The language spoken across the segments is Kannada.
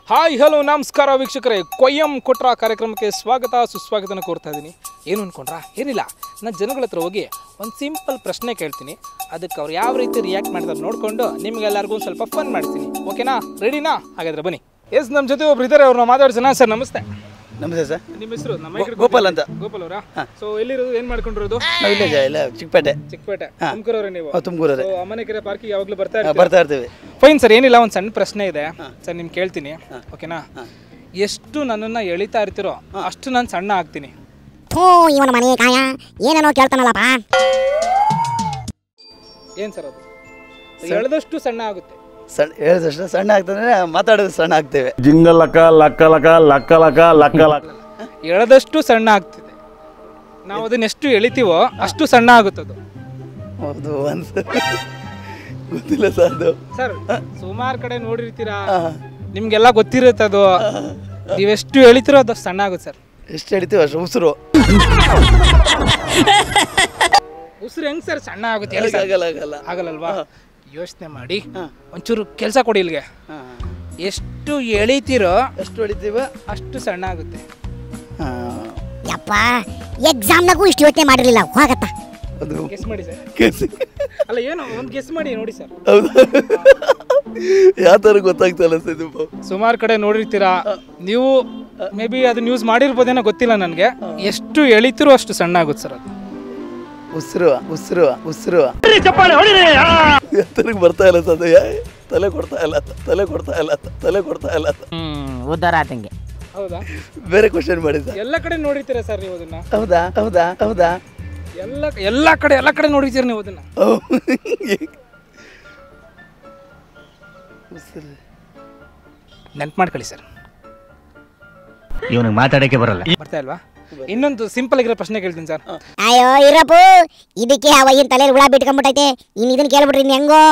ಹಾಯ್ ಹಲೋ ನಮಸ್ಕಾರ ವೀಕ್ಷಕರೇ ಕೊಯ್ಯಂ ಕೊಟ್ರ ಕಾರ್ಯಕ್ರಮಕ್ಕೆ ಸ್ವಾಗತ ಸುಸ್ವಾಗತನ ಕೋರ್ತಾ ಇದ್ದೀನಿ ಏನು ಅನ್ಕೊಂಡ್ರಾ ಏನಿಲ್ಲ ನಾನು ಜನಗಳ ಹತ್ರ ಹೋಗಿ ಒಂದು ಸಿಂಪಲ್ ಪ್ರಶ್ನೆ ಕೇಳ್ತೀನಿ ಅದಕ್ಕೆ ಅವ್ರು ಯಾವ ರೀತಿ ರಿಯಾಕ್ಟ್ ಮಾಡ್ತಾರೆ ನೋಡಿಕೊಂಡು ನಿಮ್ಗೆಲ್ಲರಿಗೂ ಒಂದು ಸ್ವಲ್ಪ ಫನ್ ಮಾಡ್ತೀನಿ ಓಕೆನಾ ರೆಡಿನಾ ಹಾಗಾದ್ರೆ ಬನ್ನಿ ಎಸ್ ನಮ್ಮ ಜೊತೆ ಒಬ್ರು ಇದ್ದಾರೆ ಅವ್ರನ್ನ ಮಾತಾಡ್ಸೋಣ ಸರ್ ನಮಸ್ತೆ ನಮಸ್ತೆ ಸರ್ ನಿಮ್ಮ ಹೆಸರು ನಮ್ಮ ಗೋ- ಗೋಪಾಲ್ ಅಂತ. ಗೋಪಾಲ್ ಅವರಾ ಸೊ ಎಲ್ಲಿರೋದು ಏನು ಮಾಡ್ಕೊಂಡಿರೋದು ನಾವು ಇಲ್ಲೇ ಜ- ಇಲ್ಲ ಚಿಕ್ಕಪೇಟೆ ಚಿಕ್ಕಪೇಟೆ ತುಮಕೂರವ್ರೆ ನೀವು ನಾವು ತುಮಕೂರವ್ರೆ ಸೊ ಅಮ್ಮನೆಕೆರೆ ಪಾರ್ಕಿಗೆ ಯಾವಾಗಲೂ ಬರ್ತಾ ನಾವು ಇರ್ತೀರಾ? ಬರ್ತಾ ಇರ್ತೀವಿ ಫೈನ್ ಸರ್ ಏನಿಲ್ಲ ಒಂದು ಸಣ್ಣ ಪ್ರಶ್ನೆ ಇದೆ ಸರ್ ನಿಮ್ಗೆ ಕೇಳ್ತೀನಿ ಓಕೆನಾ ಎಷ್ಟು ನನ್ನನ್ನು ಎಳಿತಾ ಇರ್ತೀರೋ ಅಷ್ಟು ನಾನು ಸಣ್ಣ ಆಗ್ತೀನಿ ಥೂ ಇವನ ಮನೆ ಕಾಯ ಏನೇನೋ ಕೇಳ್ತಾನಲ್ಲಪ್ಪ ಏನು ಸರ್ ಅದು ಎಳೆದಷ್ಟು ಸಣ್ಣ ಆಗುತ್ತೆ ಸಣ್ಣ ಹೇಳಿದಷ್ಟು ಸಣ್ಣ ಆಗ್ತಂದ್ರೆ ಮಾತಾಡೋದು ಸಣ್ಣ ಆಗ್ತೇವೆ ಜಿಂಗ ಲಕ ಲಕ್ಕ ಲಕ ಲಕ್ಕ ಲಕ ಲಕ್ಕ ಲಕ ಎಳೆದಷ್ಟು ಸಣ್ಣ ಆಗ್ತಿದೆ ನಾವು ಅದನ್ನ ಎಷ್ಟು ಎಳಿತೀವೋ ಅಷ್ಟು ಸಣ್ಣ ಆಗುತ್ತದು ಹೌದು ಒಂದು ಗೊತ್ತಿಲ್ಲ ಸರ್ ಅದು ಸರ್ ಸುಮಾರು ಕಡೆ ನೋಡಿರ್ತೀರಾ ನಿಮ್ಗೆಲ್ಲ ಗೊತ್ತಿರುತ್ತೆ ಅದು ನೀವೆಷ್ಟು ಎಳಿತೀರೋ ಅದು ಸಣ್ಣ ಆಗುತ್ತೆ ಸರ್ ಎಷ್ಟು ಹಿಡಿತೀವಿ ಅಷ್ಟು ಉಸಿರು ಉಸಿರು ಹೆಂಗ್ ಸರ್ ಸಣ್ಣ ಆಗುತ್ತೆ ಹೇಳಿ ಸರ್ ಆಗಲ್ಲ ಆಗಲ್ಲ ಆಗಲ್ಲಲ್ವಾ ಯೋಚನೆ ಮಾಡಿ ಒಂಚೂರು ಕೆಲಸ ಕೊಡಿ ಇಲ್ಲಿಗೆ ಹಾಂ ಎಷ್ಟು ಎಳಿತೀರೋ ಎಷ್ಟು ಹೊಡಿತೀವ ಅಷ್ಟು ಸಣ್ಣ ಆಗುತ್ತೆ ಹಾಂ ಯಪ್ಪ ಎಕ್ಸಾಮ್ನಾಗೂ ಇಷ್ಟು ಯೋಚನೆ ಮಾಡಿರ್ಲಿಲ್ಲ ಹೋಗತ್ತ ಅದು ಗೆಸ್ ಮಾಡಿ ಸರ್ ಕೇಸಿ ಅಲ್ಲ ಏನು ಒಂದು ಗೆಸ್ ಮಾಡಿ ನೋಡಿ ಸರ್ ಹೌದಾ ಯಾವ ಥರ ಗೊತ್ತಾಗ್ತಲ್ಲ ಸರ್ ಇದು ಸುಮಾರು ಕಡೆ ನೋಡಿರ್ತೀರಾ ನೀವು ಮೇ ಬಿ ಅದನ್ನ ಯೂಸ್ ಮಾಡಿರ್ಬೋದೇನೋ ಗೊತ್ತಿಲ್ಲ ನನಗೆ ಎಷ್ಟು ಎಳಿತೀರೋ ಅಷ್ಟು ಸಣ್ಣ ಆಗುತ್ತೆ ಸರ್ ಅದು ಉಸಿರು ಉಸಿರು ಉಸಿರು ಎತ್ತರಿಗೆ ಬರ್ತಾ ಇಲ್ಲ ಸರ್ ಅದು ಯಾ- ತಲೆ ಕೊಡ್ತಾ ಇಲ್ಲ ತಲೆ ಕೊಡ್ತಾ ಇಲ್ಲ ತಲೆ ಕೊಡ್ತಾ ಇಲ್ಲ ಉದ್ದಾರ ಆತಂಗೆ ಹೌದಾ ಬೇರೆ ಕ್ವಶನ್ ಮಾಡಿ ಸರ್ ಎಲ್ಲ ಕಡೆ ನೋಡಿರ್ತೀರಾ ಸರ್ ನೀವು ಅದನ್ನ ಹೌದಾ ಹೌದಾ ಹೌದಾ ಎಲ್ಲ ಎಲ್ಲ ಕಡೆ ಎಲ್ಲ ಕಡೆ ನೋಡಿರ್ತೀರ ನೀವು ಅದನ್ನ ಉಸಿರು ನೆನ್ಪು ಮಾಡ್ಕೊಳ್ಳಿ ಸರ್ ಇವನಿಗೆ ಮಾತಾಡಕ್ಕೆ ಬರಲ್ಲ ಬರ್ತಾ ಇಲ್ವಾ ಇನ್ನೊಂದು ಸಿಂಪಲ್ ಆಗಿರೋ ಪ್ರಶ್ನೆ ಕೇಳ್ತೀನಿ ಸರ್ ಅಯ್ಯೋ ಇರಪ್ಪು ಇದಕ್ಕೆ ಅವ ಇನ್ ತಲೆ ಹುಳ ಬಿಟ್ಕೊಂಡ್ಬಿಟ್ಟೈತೆ ಇನ್ ಇದನ್ನ ಕೇಳ್ಬಿಟ್ರಿ ಇನ್ ಹೆಂಗೋ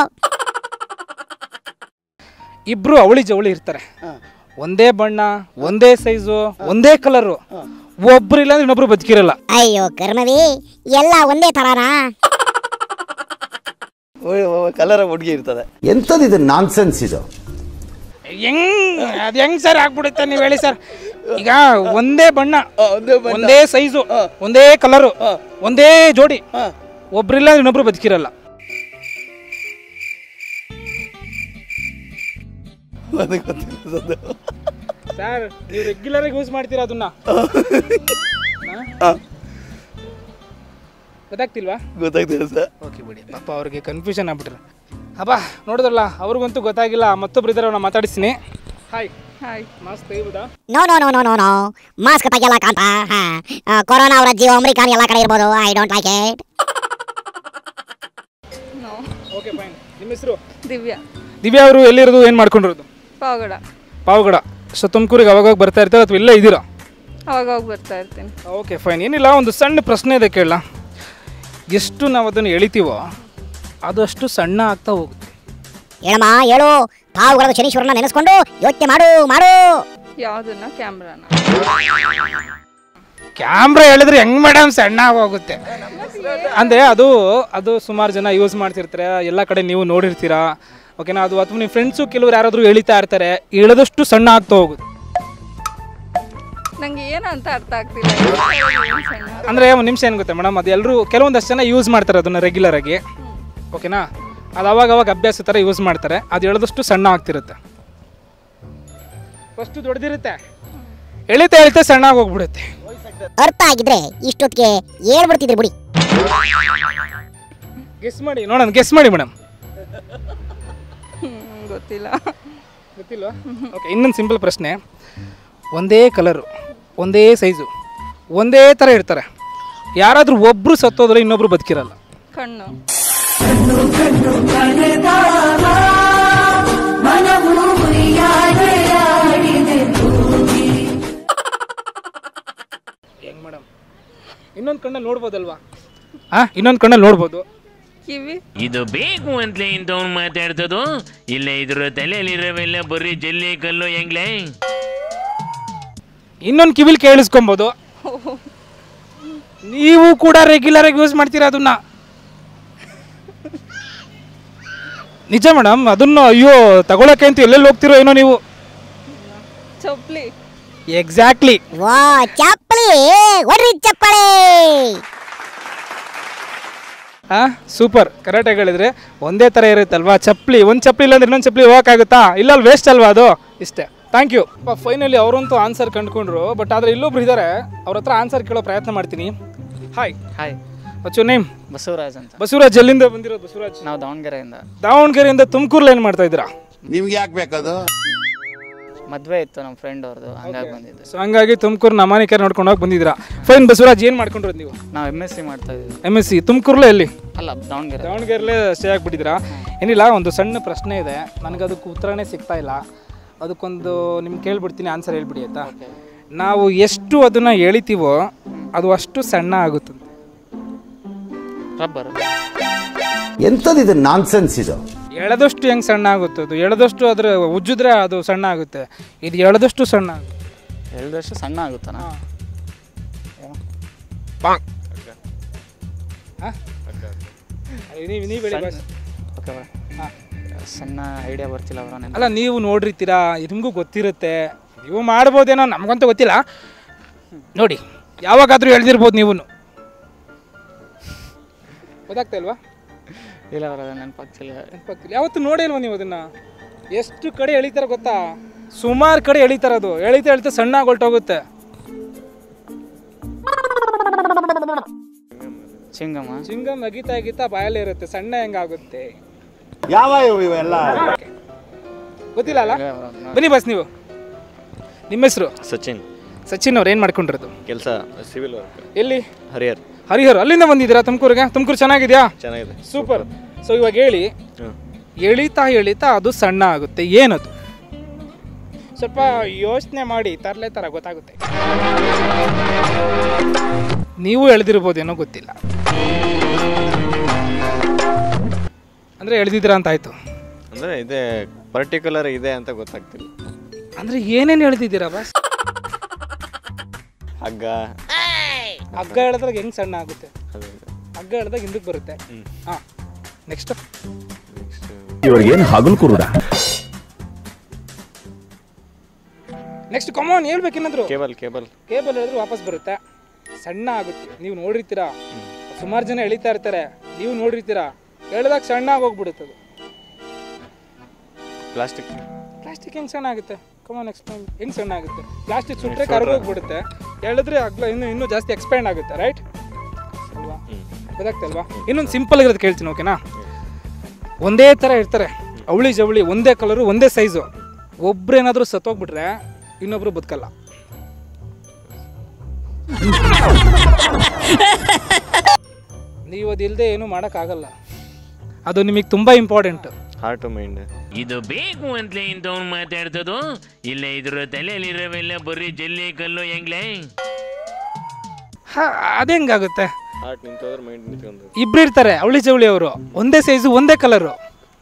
ಇಬ್ರು ಅವಳಿ ಜವಳಿ ಇರ್ತಾರೆ ಹಾಂ ಒಂದೇ ಬಣ್ಣ ಒಂದೇ ಸೈಜು ಒಂದೇ ಕಲರು ಒಬ್ರು ಇಲ್ಲ ಅಂದ್ರೆ ಇನ್ನೊಬ್ರು ಬದುಕಿರಲ್ಲ ಅಯ್ಯೋ ಕರ್ಮವಿ ಎಲ್ಲ ಒಂದೇ ತರಾನಾ ಕಲರ ಹುಡುಗಿ ಇರ್ತದೆ ಎಂಥದಿದು ನಾನ್ಸೆನ್ಸ್ ಇದು ಹೆಂಗ್ ಅದ್ ಹೆಂಗ್ ಸರ್ ಆಗ್ಬಿಡುತ್ತೆ ನೀವು ಹೇಳಿ ಸರ್ ಈಗ ಒಂದೇ ಬಣ್ಣ ಒಂದೇ ಬಣ್ಣ. ಒಂದೇ ಸೈಜು ಒಂದೇ ಕಲರು ಒಂದೇ ಜೋಡಿ ಹಾಂ ಒಬ್ರಿಲ್ಲ ಅಂದ್ರೆ ಇನ್ನೊಬ್ರು ಬದುಕಿರಲ್ಲ ಅದು ಗೊತ್ತಿಲ್ಲ ಸರ್ ಅದು. ಸರ್ ನೀವು ರೆಗ್ಯುಲರ್ ಆಗಿ ಯೂಸ್ ಮಾಡ್ತೀರಾ ಅದನ್ನ ಹಾಂ ಗೊತ್ತಾಗ್ತಿಲ್ವಾ ಗೊತ್ತಾಗ್ತಿಲ್ಲ ಸರ್ ಓಕೆ ಬಿಡಿ ಪಾಪ ಅವ್ರಿಗೆ ಕನ್ಫ್ಯೂಷನ್ ಆಗ್ಬಿಟ್ರೆ ಅಬ್ಬಾ ನೋಡಿದ್ರಲ್ಲ ಅವ್ರಿಗಂತೂ ಗೊತ್ತಾಗಿಲ್ಲ ಮತ್ತೊಬ್ರು ಇದ್ದಾರೆ ಅವ್ರನ್ನ ಮಾತಾಡಿಸ್ತೀನಿ ಹಾಯ್ ಹಾಯ್ ಮಾಸ್ಕ್ ತೆಗಿಬೋದಾ no no no no no no mask ತೆಗಿಯಲ್ಲ ಕಾಂತ ಹಾ ಆ, ಕೊರೋನಾ ಅವರ ಜೀವ ಅಮೆರಿಕಾನ್ ಎಲ್ಲ ಕಡೆ ಇರ್ಬೋದು I don't like it no okay fine ನಿಮ್ಮ ಹೆಸರು ದಿವ್ಯಾ ದಿವ್ಯಾ ಅವರು ಎಲ್ಲಿರೋದು ಏನು ಮಾಡ್ಕೊಂಡಿರೋದು ಪಾವಗಡ ಪಾವಗಡ ಸೊ ತುಮಕೂರಿಗೆ ಅವಾಗ ಬರ್ತಾ ಇರ್ತಾರೆ ಅಥವಾ ಇಲ್ಲೇ ಇದ್ದೀರಾ ಅವಾಗ ಹೋಗಿ ಬರ್ತಾ ಇರ್ತೀನಿ ಓಕೆ ಫೈನ್ ಏನಿಲ್ಲ ಒಂದು ಸಣ್ಣ ಪ್ರಶ್ನೆ ಇದೆ ಕೇಳಲ್ಲ ಎಷ್ಟು ನಾವು ಅದನ್ನು ಎಳಿತೀವೋ ಅದಷ್ಟು ಸಣ್ಣ ಆಗ್ತಾ ಹೋಗುತ್ತೆ ಹೇಳಮ್ಮ ಹೇಳು ತಾವುಗಳದು ಶನೀಶ್ವರನ ನೆನೆಸ್ಕೊಂಡು ಯೋಚನೆ ಮಾಡು ಮಾಡು ಯಾವುದನ್ನ ಕ್ಯಾಮ್ರಾನ ಕ್ಯಾಮ್ರಾ ಹೇಳಿದ್ರೆ ಹೆಂಗ್ ಮೇಡಮ್ ಸಣ್ಣ ಹೋಗುತ್ತೆ ಅಂದರೆ ಅದು ಅದು ಸುಮಾರು ಜನ ಯೂಸ್ ಮಾಡ್ತಿರ್ತಾರೆ ಎಲ್ಲ ಕಡೆ ನೀವು ನೋಡಿರ್ತೀರಾ ಓಕೆನಾ ಅದು ಅಥವಾ ನಿಮ್ಮ ಫ್ರೆಂಡ್ಸು ಕೆಲವ್ರು ಯಾರಾದರೂ ಎಳಿತಾ ಇರ್ತಾರೆ ಎಳೆದಷ್ಟು ಸಣ್ಣ ಆಗ್ತಾ ಹೋಗುತ್ತೆ ನಂಗೆ ಏನು ಅಂತ ಅರ್ಥ ಆಗ್ತಿಲ್ಲ ಏನ್ ಸಣ್ಣ? ಅಂದರೆ ಒಂದು ನಿಮಿಷ ಏನು ಗೊತ್ತಾ ಮೇಡಮ್ ಅದು ಎಲ್ಲರೂ ಕೆಲವೊಂದಷ್ಟು ಜನ ಯೂಸ್ ಮಾಡ್ತಾರೆ ಅದನ್ನು ರೆಗ್ಯುಲರ್ ಆಗಿ ಓಕೆನಾ ಅದು ಅವಾಗ ಅವಾಗ ಅಭ್ಯಾಸ ಥರ ಯೂಸ್ ಮಾಡ್ತಾರೆ ಅದು ಎಳೆದಷ್ಟು ಸಣ್ಣ ಆಗ್ತಿರುತ್ತೆ ಫಸ್ಟು ದೊಡ್ಡದಿರುತ್ತೆ ಎಳಿತಾ ಎಳಿತಾ ಸಣ್ಣ ಆಗಿ ಹೋಗ್ಬಿಡುತ್ತೆ ಅರ್ಥ ಆಗಿದ್ರೆ ಇಷ್ಟೊತ್ತಿಗೆ ಹೇಳ್ಬಿಡ್ತಿದ್ರಿ ಬಿಡಿ ಗೆಸ್ ಮಾಡಿ ನೋಡೋಣ ಗೆಸ್ ಮಾಡಿ ಮೇಡಮ್ ಹ್ಮ್, ಗೊತ್ತಿಲ್ಲ ಗೊತ್ತಿಲ್ವಾ ಓಕೆ ಇನ್ನೊಂದು ಸಿಂಪಲ್ ಪ್ರಶ್ನೆ ಒಂದೇ ಕಲರು ಒಂದೇ ಸೈಜು ಒಂದೇ ಥರ ಇರ್ತಾರೆ ಯಾರಾದರೂ ಒಬ್ಬರು ಸತ್ತೋದ್ರೆ ಇನ್ನೊಬ್ರು ಬದುಕಿರಲ್ಲ ಕಣ್ಣು ಹೆಂಗ್ ಮೇಡಮ್ ಇನ್ನೊಂದು ಕಣ್ಣಲ್ಲಿ ನೋಡ್ಬೋದಲ್ವಾ ಹಾಂ ಇನ್ನೊಂದು ಕಣ್ಣಲ್ಲಿ ನೋಡ್ಬೋದು ಕಿವಿ ಇದು ಬೇಕು ಅಂತಲೇ ಇಂಥವ್ನು ಮಾತಾಡ್ತದೋ ಇಲ್ಲ ಇದ್ರ ತಲೆಯಲ್ಲಿರೋವೆಲ್ಲ ಬರೀ ಜಲ್ಲಿ ಕಲ್ಲು ಹೆಂಗ್ಲೇ ಇನ್ನೊಂದು ಕಿವಿಲ್ ಕೇಳಿಸ್ಕೊಬೋದು ನೀವು ಕೂಡ ರೆಗ್ಯುಲರ್ ಆಗಿ ಯೂಸ್ ಮಾಡ್ತೀರಾ ಅದನ್ನ ನಿಜ ಮೇಡಮ್ ಅದನ್ನು ಅಯ್ಯೋ ತಗೊಳಕ್ಕೆ ಅಂತ ಎಲ್ಲೆಲ್ಲಿ ಹೋಗ್ತಿರೋ ಏನೋ ನೀವು ಚೊಪ್ಲಿ ಎಕ್ಸಾಕ್ಟ್ಲಿ ವಾ ಚಪ್ಪಲಿ ಹೊಡ್ರಿ ಚಪ್ಪಲಿ ಹಾ ಸೂಪರ್ ಕರೆಕ್ಟಾಗಿ ಹೇಳಿದ್ರೆ ಒಂದೇ ಥರ ಇರುತ್ತಲ್ವಾ ಚಪ್ಪಲಿ ಒಂದು ಚಪ್ಪಲಿ ಇಲ್ಲಾಂದ್ರೆ ಇನ್ನೊಂದು ಚಪ್ಪಲಿ ಹೋಗೋಕ್ಕಾಗುತ್ತಾ ಇಲ್ಲ ಅಲ್ಲಿ ವೇಸ್ಟ್ ಅಲ್ವಾ ಅದು ಇಷ್ಟೇ ಥ್ಯಾಂಕ್ ಯು ಫೈನಲಿ ಅವರಂತೂ ಆನ್ಸರ್ ಕಂಡುಕೊಂಡ್ರು ಬಟ್ ಆದರೆ ಇಲ್ಲೊಬ್ರು ಇದ್ದಾರೆ ಅವ್ರ ಹತ್ರ ಆನ್ಸರ್ ಕೇಳೋ ಪ್ರಯತ್ನ ಮಾಡ್ತೀನಿ ಹಾಯ್ ಹಾಯ್ ವಚ್ಚು ನೇಮ್ ಬಸವರಾಜ್ ಅಂತ ಬಸವರಾಜ್ ಎಲ್ಲಿಂದ ಬಂದಿರೋದು ಬಸವರಾಜ್ ನಾವು ದಾವಣಗೆರೆಯಿಂದ ದಾವಣಗೆರೆಯಿಂದ ತುಮಕೂರಲ್ಲಿ ಏನು ಮಾಡ್ತಾ ಇದ್ದೀರಾ ನಿಮ್ಗೆ ಯಾಕೆ ಬೇಕದು ಮದುವೆ ಇತ್ತು ನಮ್ಮ ಫ್ರೆಂಡ್ ಅವ್ರದ್ದು ಹಂಗಾಗಿ ಬಂದಿದ್ದು ಸೊ ಹಂಗಾಗಿ ತುಮಕೂರು ನಮಾನಿಕರ್ ನೋಡ್ಕೊಂಡು ಹೋಗಿ ಬಂದಿದ್ದೀರಾ ಫೈನ್ ಬಸವರಾಜ್ ಏನು ಮಾಡ್ಕೊಂಡಿರೋದು ನೀವು ನಾವು ಎಮ್ ಎಸ್ ಸಿ ಮಾಡ್ತಾ ಇದ್ದೀವಿ ಎಮ್ ಎಸ್ ಸಿ ತುಮಕೂರಲ್ಲೇ ಎಲ್ಲಿ ಅಲ್ಲ ದಾವಣಗೆರೆ ದಾವಣಗೆರೆಲೇ ಸ್ಟೇ ಆಗಿಬಿಟ್ಟಿದ್ದೀರಾ ಏನಿಲ್ಲ ಒಂದು ಸಣ್ಣ ಪ್ರಶ್ನೆ ಇದೆ ನನಗೆ ಅದಕ್ಕೆ ಉತ್ತರನೇ ಸಿಗ್ತಾ ಇಲ್ಲ ಅದಕ್ಕೊಂದು ನಿಮ್ಗೆ ಕೇಳ್ಬಿಡ್ತೀನಿ ಆನ್ಸರ್ ಹೇಳ್ಬಿಡಿ ಆಯ್ತಾ ನಾವು ಎಷ್ಟು ಅದನ್ನು ಎಳಿತೀವೋ ಅದು ಅಷ್ಟು ಸಣ್ಣ ಆಗುತ್ತದೆ ರಬ್ಬರ್ ಎಂಥದಿದು ನಾನ್ಸೆನ್ಸ್ ಇದು ಎಳೆದಷ್ಟು ಹೆಂಗೆ ಸಣ್ಣ ಆಗುತ್ತೆ ಅದು ಎಳೆದಷ್ಟು ಅದ್ರ ಉಜ್ಜಿದ್ರೆ ಅದು ಸಣ್ಣ ಆಗುತ್ತೆ ಇದು ಎಳೆದಷ್ಟು ಸಣ್ಣ ಆಗುತ್ತೆ ಎಳ್ದಷ್ಟು ಸಣ್ಣ ಆಗುತ್ತಾನ ನೀವು ನೀವು ಹೇಳಿ boss. ಓಕೆ ಸಣ್ಣ ಐಡಿಯಾ ಬರ್ತಿಲ್ಲ ಅವರ ಅಲ್ಲ ನೀವು ನೋಡಿರ್ತೀರಾ ನಿಮಗೂ ಗೊತ್ತಿರುತ್ತೆ ನೀವು ಮಾಡ್ಬೋದೇನೋ ನಮಗಂತೂ ಗೊತ್ತಿಲ್ಲ ನೋಡಿ ಯಾವಾಗಾದರೂ ಎಳ್ದಿರ್ಬೋದು ನೀವು ಗೊತ್ತಾಗ್ತಾ ಇಲ್ವಾ ಇಲ್ಲ ಅವರ ನೆನಪಾಗ್ತಿಲ್ಲ ನೆನಪಾಗ್ತಿಲ್ಲ ಯಾವತ್ತು ನೋಡೇ ಇಲ್ವಾ ನೀವು ಅದನ್ನ ಎಷ್ಟು ಕಡೆ ಎಳಿತಾರೆ ಗೊತ್ತಾ ಸುಮಾರು ಕಡೆ ಎಳಿತಾರೆ ಅದು ಎಳಿತಾ ಎಳಿತಾ ಸಣ್ಣ ಆಗಿ ಹೊರ್ಟೋಗುತ್ತೆ ಚಿಂಗಮ್ಮ ಚಿಂಗಮ್ ಅಗಿತಾ ಅಗಿತಾ ಬಾಯಲ್ಲೇ ಇರುತ್ತೆ ಸಣ್ಣ ಹೆಂಗಾಗುತ್ತೆ ಯಾವ ಇವೆಲ್ಲ ಗೊತ್ತಿಲ್ಲ ಅಲ್ಲ ಇಲ್ಲ ಅವ್ರ ಬನ್ನಿ ಬಸ್ ನೀವು ನಿಮ್ಮ ಹೆಸರು ಸಚಿನ್ ಸಚಿನ್ ಅವ್ರು ಏನು ಮಾಡ್ಕೊಂಡಿರೋದು ಕೆಲಸ ಸಿವಿಲ್ ವರ್ಕ್ ಎಲ್ಲಿ ಹರಿಹರ್ ಹರಿಹರ್ ಅಲ್ಲಿಂದ ಬಂದಿದ್ದೀರಾ ತುಮಕೂರಿಗೆ ತುಮಕೂರು ಚೆನ್ನಾಗಿದೆಯಾ ಚೆನ್ನಾಗಿದೆ ಸೂಪರ್ ಸೊ ಇವಾಗ ಹೇಳಿ ಹ್ಮ್. ಎಳಿತಾ ಎಳಿತಾ ಅದು ಸಣ್ಣ ಆಗುತ್ತೆ ಏನದು ಸ್ವಲ್ಪ ಯೋಚನೆ ಮಾಡಿ ತರಲೆ ಥರ ಗೊತ್ತಾಗುತ್ತೆ ನೀವು ಎಳೆದಿರ್ಬೋದೇನೋ ಗೊತ್ತಿಲ್ಲ ಅಂದರೆ ಎಳೆದಿದ್ದೀರಾ ಅಂತ ಆಯಿತು ಅಂದರೆ ಇದೆ ಪರ್ಟಿಕ್ಯುಲರ್ ಇದೆ ಅಂತ ಗೊತ್ತಾಗ್ತಿಲ್ಲ ಅಂದರೆ ಏನೇನು ಎಳೆದಿದ್ದೀರಾ ಬಸ್ ಹಗ್ಗ ಹಗ್ಗ ಎಳೆದಾಗ ಹೆಂಗೆ ಸಣ್ಣ ಆಗುತ್ತೆ ಅದು ಹಗ್ಗ ಎಳೆದಾಗ ಹಿಂದಕ್ಕೆ ಬರುತ್ತೆ ಹಾಂ ನೆಕ್ಸ್ಟ್ ನೆಕ್ಸ್ಟ್ ಇವ್ರಿಗೇನು ಹಗಲು ಕುರುಡ ನೆಕ್ಸ್ಟ್ ಕಮಾನ್ ಹೇಳ್ಬೇಕೇನಾದ್ರು ಕೇಬಲ್ ಕೇಬಲ್ ಕೇಬಲ್ ಹೇಳಿದ್ರೆ ವಾಪಸ್ ಬರುತ್ತೆ ಸಣ್ಣ ಆಗುತ್ತೆ ನೀವು ನೋಡಿರ್ತೀರಾ ಸುಮಾರು ಜನ ಎಳಿತಾ ಇರ್ತಾರೆ ನೀವು ನೋಡಿರ್ತೀರಾ ಎಳ್ದಾಗ ಸಣ್ಣ ಆಗಿ ಹೋಗ್ಬಿಡುತ್ತೆ ಅದು ಪ್ಲಾಸ್ಟಿಕ್ ಪ್ಲಾಸ್ಟಿಕ್ ಹೆಂಗೆ ಸಣ್ಣ ಆಗುತ್ತೆ ಕಮಾನ್ ನೆಕ್ಸ್ಟ್ ಟೈಮ್ ಹೆಂಗೆ ಸಣ್ಣ ಆಗುತ್ತೆ ಪ್ಲಾಸ್ಟಿಕ್ ಸುಟ್ಟರೆ ಕರ್ಗೋಗ್ಬಿಡುತ್ತೆ ಎಳೆದ್ರೆ ಅಗ್ಲ ಇನ್ನೂ ಇನ್ನೂ ಜಾಸ್ತಿ ಎಕ್ಸ್ಪ್ಯಾಂಡ್ ಆಗುತ್ತೆ ರೈಟ್ ಅಲ್ವಾ ಗೊತ್ತಾಗ್ತಲ್ವಾ ಇನ್ನೊಂದು ಸಿಂಪಲ್ ಆಗಿರೋದು ಕೇಳ್ತೀನಿ ಓಕೆನಾ ಒಂದೇ ಥರ ಇರ್ತಾರೆ ಅವಳಿ ಜವಳಿ ಒಂದೇ ಕಲರು ಒಂದೇ ಸೈಜು ಒಬ್ರೇನಾದರೂ ಸತ್ತೋಗ್ಬಿಟ್ರೆ ಇನ್ನೊಬ್ರು ಬದುಕಲ್ಲ ನೀವು ಅದಿಲ್ಲದೆ ಏನೂ ಮಾಡೋಕ್ಕಾಗಲ್ಲ ಅದು ನಿಮಗೆ ತುಂಬ ಇಂಪಾರ್ಟೆಂಟ್ ಹಾರ್ಟ್ ಟು ಮೈಂಡ್ ಇದು ಬೇಕು ಅಂತಲೇ ಇಂಥವ್ನು ಮಾತಾಡ್ತದೋ ಇಲ್ಲ ಇದ್ರ ತಲೆಯಲ್ಲಿರೋವೆಲ್ಲ ಬರೀ ಜಲ್ಲಿ ಕಲ್ಲು ಹೆಂಗ್ಲೇ ಹಾ ಅದು ಹೆಂಗಾಗುತ್ತೆ ಹಾರ್ಟ್ ನಿಂತೋದ್ರೆ ಮೈಂಡ್ ನಿಂತ್ಕೊಂಡು ಇಬ್ರು ಇರ್ತಾರೆ ಅವಳಿ ಜವಳಿ ಅವರು ಒಂದೇ ಸೈಜು ಒಂದೇ ಕಲರು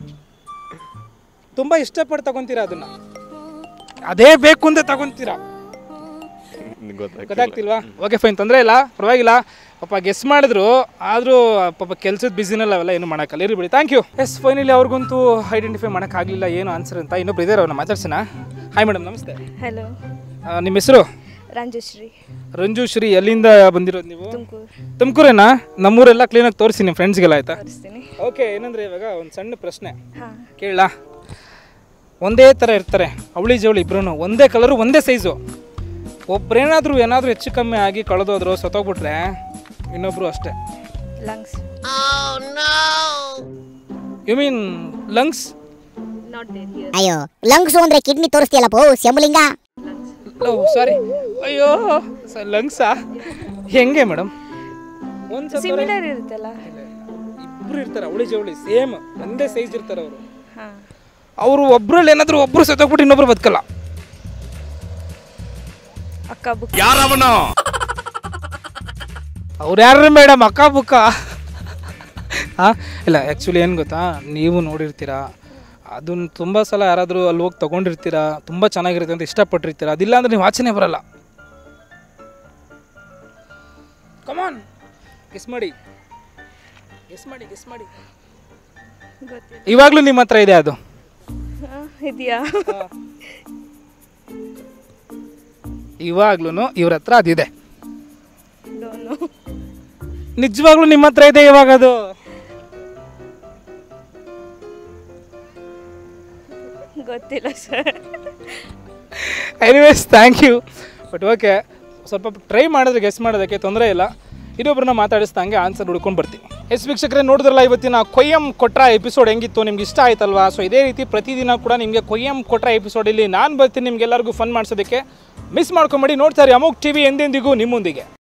ತುಂಬ ಇಷ್ಟಪಟ್ಟು ತಗೊಂತೀರಾ ಅದನ್ನ ಅದೇ ಬೇಕು ಅಂತ ತಗೊಂತೀರಾ ಗೊತ್ತಾಗ್ತಿಲ್ಲ ಗೊತ್ತಾಗ್ತಿಲ್ವಾ ಓಕೆ ಫೈನ್ ತೊಂದರೆ ಇಲ್ಲ ಪರವಾಗಿಲ್ಲ ಪಾಪ ಗೆಸ್ ಮಾಡಿದ್ರು ಆದರೂ ಪಾಪ ಕೆಲಸದ ಬಿಸಿನಲ್ಲ ಅವೆಲ್ಲ ಏನು ಮಾಡೋಕ್ಕಲ್ಲ ಇರ್ಲಿ ಬಿಡಿ ಥ್ಯಾಂಕ್ ಯು ಎಸ್ ಫೈನಲಿ ಅವ್ರಿಗಂತೂ ಐಡೆಂಟಿಫೈ ಮಾಡೋಕ್ಕಾಗಲಿಲ್ಲ ಏನು ಆನ್ಸರ್ ಅಂತ ಇನ್ನೊಬ್ರು ಇದ್ದಾರೆ ಅವ್ರನ್ನ ಮಾತಾಡ್ಸೋಣ ಹಾಯ್ ಮೇಡಮ್ ನಮಸ್ತೆ ಹಲೋ ಆ, ನಿಮ್ಮ ಹೆಸರು ರಂಜುಶ್ರೀ ರಂಜು ಶ್ರೀ ಎಲ್ಲಿಂದ ಬಂದಿರೋದು ನೀವು ತುಮಕೂರು ತುಮಕೂರೇನಾ ನಮ್ಮೂರೆಲ್ಲ ಕ್ಲೀನಾಗಿ ತೋರಿಸಿ ನಿಮ್ಮ ಫ್ರೆಂಡ್ಸ್ಗೆಲ್ಲ ಆಯ್ತಾ ತೋರಿಸ್ತೀನಿ ಓಕೆ ಏನಂದ್ರೆ ಇವಾಗ ಒಂದು ಸಣ್ಣ ಪ್ರಶ್ನೆ ಹಾಂ ಕೇಳ ಒಂದೇ ಥರ ಇರ್ತಾರೆ ಅವಳಿ ಜವಳಿ ಇಬ್ರು ಒಂದೇ ಕಲರು ಒಂದೇ ಸೈಜು ಒಬ್ರೇನಾದರೂ ಏನಾದರೂ ಹೆಚ್ಚು ಕಮ್ಮಿ ಆಗಿ ಕಳೆದೋದ್ರು ಸತ್ತೋಗ್ಬಿಟ್ರೆ ಇನ್ನೊಬ್ರು ಅಷ್ಟೇ lungs you mean lungs not there here ಅಯ್ಯೋ ಲಂಗ್ಸು ಅಂದ್ರೆ ಕಿಡ್ನಿ ತೋರಿಸ್ತೀಯಲ್ಲಪ್ಪೋ ಶಂಭುಲಿಂಗ ಓ ಸಾರಿ ಅಯ್ಯೋ ಲಂಗ್ಸಾ ಹೆಂಗೆ ಮೇಡಮ್ ಒಂದು ಸತ್ತ ಸಿಮಿಲರ್ ಇರುತ್ತಲ್ಲ ಇಬ್ರು ಇರ್ತಾರೆ ಅವಳಿ ಜವಳಿ ಸೇಮ್ ಒಂದೇ ಸೈಜ್ ಇರ್ತಾರೆ ಅವರು ಹಾಂ ಅವರು ಒಬ್ರಲ್ಲಿ ಏನಾದರೂ ಒಬ್ರು ಸತ್ತೋಗ್ಬಿಟ್ಟು ಇನ್ನೊಬ್ರು ಬದುಕಲ್ಲ ಅಕ್ಕ ಬುಕ್ ಅವ್ರು ಯಾರು ಮೇಡಮ್ ಅಕ್ಕ ಬುಕ್ಕ ಹಾಂ ಇಲ್ಲ ಆ್ಯಕ್ಚುಲಿ ಏನು ಗೊತ್ತಾ ನೀವು ನೋಡಿರ್ತೀರಾ ಅದನ್ನ ತುಂಬ ಸಲ ಯಾರಾದರೂ ಅಲ್ಲಿ ಹೋಗಿ ತೊಗೊಂಡಿರ್ತೀರಾ ತುಂಬ ಚೆನ್ನಾಗಿರುತ್ತೆ ಅಂತ ಇಷ್ಟಪಟ್ಟಿರ್ತೀರಾ ಅದಿಲ್ಲ ಅಂದರೆ ನೀವು ಆಚೆನೇ ಬರಲ್ಲ ಕಮಾನ್ ಗೆಸ್ ಮಾಡಿ ಗೆಸ್ ಮಾಡಿ ಗೆಸ್ ಮಾಡಿ ಗೊತ್ತಿಲ್ಲ ಇವಾಗಲೂ ನಿಮ್ಮ ಹತ್ರ ಇದೆ ಅದು ಹಾಂ ಇದೆಯಾ ಇವಾಗ್ಲೂ ಇವ್ರ ಹತ್ರ ಅದಿದೆ ಡೋನು ನಿಜವಾಗ್ಲೂ ನಿಮ್ಮ ಹತ್ರ ಇದೆ ಇವಾಗ ಅದು ಗೊತ್ತಿಲ್ಲ sir anyways thank you but okay ಸ್ವಲ್ಪ ಟ್ರೈ ಮಾಡಿದ್ರೆ ಗೆಸ್ ಮಾಡೋದಕ್ಕೆ ತೊಂದರೆ ಇಲ್ಲ ಇನ್ನೊಬ್ಬರನ್ನ ಮಾತಾಡಿಸ್ದಂಗೆ ಆನ್ಸರ್ ಹುಡ್ಕೊಂಡು ಬರ್ತೀನಿ ಎಸ್ ವೀಕ್ಷಕರೇ ನೋಡಿದ್ರಲ್ಲ ಇವತ್ತಿನ ಕೊಯ್ಯಂ ಕೊಟ್ರ ಎಪಿಸೋಡ್ ಹೆಂಗಿತ್ತು ನಿಮ್ಗೆ ಇಷ್ಟ ಆಯ್ತಲ್ವಾ ಸೊ ಇದೇ ರೀತಿ ಪ್ರತಿದಿನ ಕೂಡ ನಿಮಗೆ ಕೊಯ್ಯಂ ಕೊಟ್ರ ಎಪಿಸೋಡಲ್ಲಿ ನಾನು ಬರ್ತೀನಿ ನಿಮ್ಗೆಲ್ಲರಿಗೂ ಫನ್ ಮಾಡಿಸೋದಕ್ಕೆ ಮಿಸ್ ಮಾಡ್ಕೊಂಬೇಡಿ ನೋಡ್ತಾರೆ ಅಮೋಕ್ ಟಿ ವಿ ಎಂದೆಂದಿಗೂ ನಿಮ್ಮೊಂದಿಗೆ